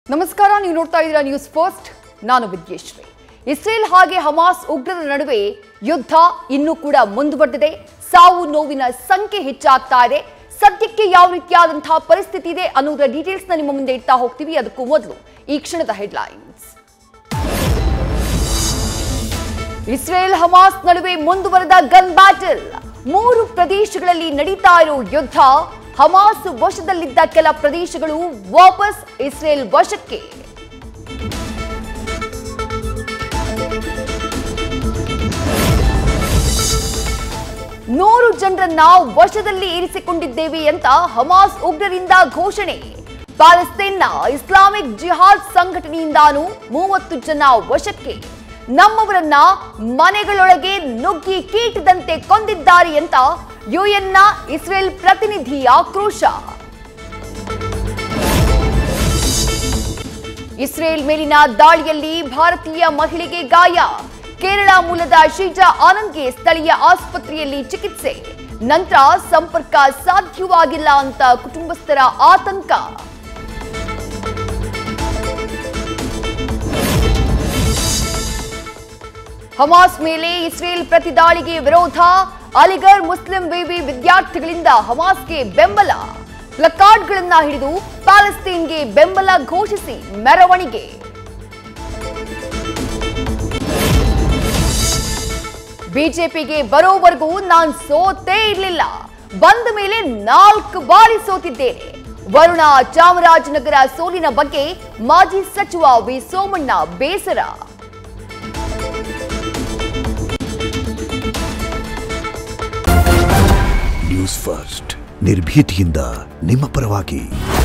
ನಮಸ್ಕಾರ ನೀವು ನೋಡ್ತಾ ಇದ್ದೀರಾ ನ್ಯೂಸ್ ಫಸ್ಟ್ ನಾನು ವಿದ್ಯೇಶ್ವರಿ ಇಸ್ರೇಲ್ ಹಾಗೆ ಹಮಾಸ್ ಉಗ್ರರ ನಡುವೆ ಯುದ್ಧ ಇನ್ನೂ ಕೂಡ ಮುಂದುವರೆದಿದೆ ಸಾವು ನೋವಿನ ಸಂಖ್ಯೆ ಹೆಚ್ಚಾಗ್ತಾ ಇದೆ ಸದ್ಯಕ್ಕೆ ಯಾವ ರೀತಿಯಾದಂತಹ ಪರಿಸ್ಥಿತಿ ಇದೆ ಅನ್ನೋದರ ಡೀಟೇಲ್ಸ್ ನ ನಿಮ್ಮ ಮುಂದೆ ಇಡ್ತಾ ಹೋಗ್ತೀವಿ ಅದಕ್ಕೂ ಮೊದಲು ಈ ಕ್ಷಣದ ಹೆಡ್ಲೈನ್ಸ್ ಇಸ್ರೇಲ್ ಹಮಾಸ್ ನಡುವೆ ಮುಂದುವರೆದ ಗನ್ ಬ್ಯಾಟಲ್ ಮೂರು ಪ್ರದೇಶಗಳಲ್ಲಿ ನಡೀತಾ ಇರೋ ಯುದ್ಧ ಹಮಾಸ್ ವಶದಲ್ಲಿದ್ದ ಕೆಲ ಪ್ರದೇಶಗಳು ವಾಪಸ್ ಇಸ್ರೇಲ್ ವಶಕ್ಕೆ ನೂರು ಜನರನ್ನ ವಶದಲ್ಲಿ ಇರಿಸಿಕೊಂಡಿದ್ದೇವೆ ಅಂತ ಹಮಾಸ್ ಉಗ್ರರಿಂದ ಘೋಷಣೆ ಪ್ಯಾಲೆಸ್ತೇನ್ನ ಇಸ್ಲಾಮಿಕ್ ಜಿಹಾದ್ ಸಂಘಟನೆಯಿಂದಾನು ಮೂವತ್ತು ಜನ ವಶಕ್ಕೆ ನಮ್ಮವರನ್ನ ಮನೆಗಳೊಳಗೆ ನುಗ್ಗಿ ಕೀಟದಂತೆ ಕೊಂದಿದ್ದಾರೆ ಅಂತ ಯುಎನ್ನ ಇಸ್ರೇಲ್ ಪ್ರತಿನಿಧಿ ಆಕ್ರೋಶ ಇಸ್ರೇಲ್ ಮೇಲಿನ ದಾಳಿಯಲ್ಲಿ ಭಾರತೀಯ ಮಹಿಳೆಗೆ ಗಾಯ ಕೇರಳ ಮೂಲದ ಶೀಜಾ ಆನಂದ್ಗೆ ಸ್ಥಳೀಯ ಆಸ್ಪತ್ರೆಯಲ್ಲಿ ಚಿಕಿತ್ಸೆ ನಂತರ ಸಂಪರ್ಕ ಸಾಧ್ಯವಾಗಿಲ್ಲ ಅಂತ ಕುಟುಂಬಸ್ಥರ ಆತಂಕ ಹಮಾಸ್ ಮೇಲೆ ಇಸ್ರೇಲ್ ಪ್ರತಿದಾಳಿಗೆ ವಿರೋಧ ಅಲಿಗರ್ ಮುಸ್ಲಿಂ ವಿವಿ ವಿದ್ಯಾರ್ಥಿಗಳಿಂದ ಹಮಾಸ್ಗೆ ಬೆಂಬಲ ಪ್ಲಕಾರ್ಡ್ಗಳನ್ನ ಹಿಡಿದು ಪ್ಯಾಲೆಸ್ತೀನ್ಗೆ ಬೆಂಬಲ ಘೋಷಿಸಿ ಮೆರವಣಿಗೆ ಬಿಜೆಪಿಗೆ ಬರೋವರೆಗೂ ನಾನ್ ಸೋತೇ ಇರಲಿಲ್ಲ ಬಂದ ಮೇಲೆ ನಾಲ್ಕು ಬಾರಿ ಸೋತಿದ್ದೇನೆ ವರುಣ ಚಾಮರಾಜನಗರ ಸೋಲಿನ ಬಗ್ಗೆ ಮಾಜಿ ಸಚಿವ ವಿ ಸೋಮಣ್ಣ ಬೇಸರ ನ್ಯೂಸ್ ಫಸ್ಟ್ ನಿರ್ಭೀತಿಯಿಂದ ನಿಮ್ಮ ಪರವಾಗಿ